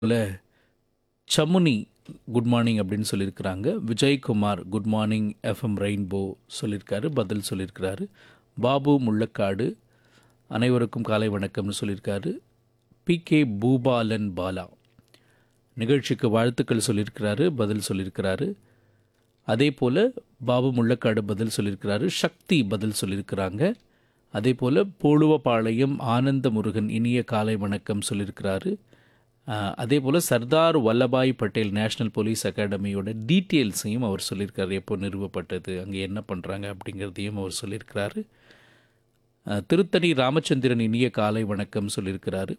போல் சமுனி good morning அப்படின்னு சொல்லியிருக்கிறாங்க Vijayakumar good morning FM rainbow சொல்லியிருக்காரு பதில் சொல்லியிருக்கிறாரு பாபு முள்ளக்காடு அனைவருக்கும் காலை வணக்கம்னு சொல்லியிருக்காரு பி கே பூபாலன் பாலா நிகழ்ச்சிக்கு வாழ்த்துக்கள் சொல்லியிருக்கிறாரு பதில் சொல்லியிருக்கிறாரு அதே போல் பாபு முள்ளக்காடு பதில் சொல்லியிருக்கிறாரு சக்தி பதில் சொல்லியிருக்கிறாங்க அதே போல் போழுவபாளையம் ஆனந்த முருகன் இனிய காலை வணக்கம் சொல்லியிருக்கிறாரு ஆஹ், அதே போல் சர்தார் வல்லபாய் பட்டேல் நேஷ்னல் போலீஸ் அகாடமியோட டீட்டெயில்ஸையும் அவர் சொல்லியிருக்காரு எப்போ நிறுவப்பட்டது அங்கே என்ன பண்ணுறாங்க அப்படிங்கிறதையும் அவர் சொல்லியிருக்கிறாரு ஆஹ், திருத்தணி ராமச்சந்திரன் இனிய காலை வணக்கம் சொல்லியிருக்கிறாரு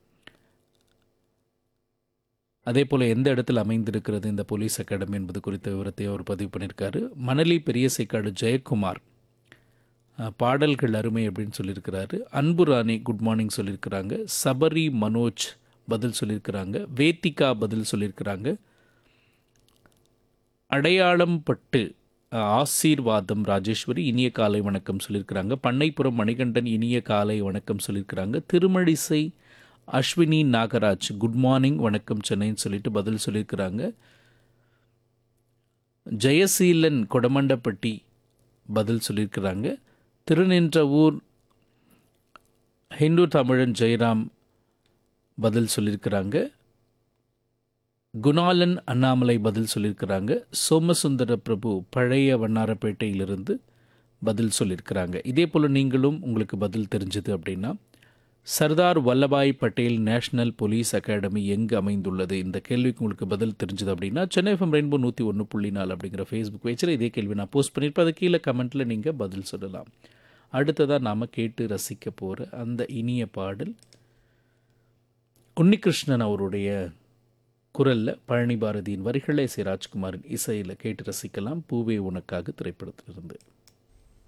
அதே போல் எந்த இடத்தில் அமைந்திருக்கிறது இந்த போலீஸ் அகாடமி என்பது குறித்த விவரத்தை அவர் பதிவு பண்ணியிருக்காரு மணலி பெரியசைக்காடு ஜெயக்குமார் அஹ், பாடல்கள் அருமை அப்படின்னு சொல்லியிருக்கிறாரு அன்பு ராணி குட் மார்னிங் சொல்லியிருக்கிறாங்க சபரி மனோஜ் பதில் சொல்லியிருக்கிறாங்க வேத்திகா பதில் சொல்லியிருக்கிறாங்க அடையாளம் பட்டு அஹ், ஆசீர்வாதம் ராஜேஸ்வரி இனிய காலை வணக்கம் சொல்லியிருக்கிறாங்க பண்ணைப்புறம் மணிகண்டன் இனிய காலை வணக்கம் சொல்லியிருக்கிறாங்க திருமழிசை அஸ்வினி நாகராஜ் குட் மார்னிங் வணக்கம் சென்னைன்னு சொல்லிட்டு பதில் சொல்லியிருக்கிறாங்க ஜெயசீலன் கொடமண்டப்பட்டி பதில் சொல்லியிருக்கிறாங்க திருநின்ற ஊர் ஹிந்து தமிழன் ஜெயராம் பதில் சொல்லியிருக்கிறாங்க குணாலன் அண்ணாமலை பதில் சொல்லியிருக்கிறாங்க சோமசுந்தர பிரபு பழைய வண்ணாரப்பேட்டையிலிருந்து பதில் சொல்லியிருக்கிறாங்க இதே போல் நீங்களும் உங்களுக்கு பதில் தெரிஞ்சது அப்படின்னா Sardar Vallabhbhai Patel national police academy எங்கு அமைந்துள்ளது இந்த கேள்விக்கு உங்களுக்கு பதில் தெரிஞ்சது அப்படின்னா சென்னை எஃப்எம் ரெயின்போ நூற்றி ஒன்று புள்ளி நாலு அப்படிங்கிற ஃபேஸ்புக் பேஜில் இதே கேள்வி நான் போஸ்ட் பண்ணியிருப்பேன் அது கீழே கமெண்ட்டில் நீங்கள் பதில் சொல்லலாம் அடுத்ததாக நாம் கேட்டு ரசிக்க போகிற அந்த இனிய பாடல் உன்னிகிருஷ்ணன் அவருடைய குரலில் பழனி பாரதியின் வரிகளை சி ராஜ்குமாரின் இசையில் கேட்டு ரசிக்கலாம் பூவே உனக்காக திரைப்படத்திலிருந்து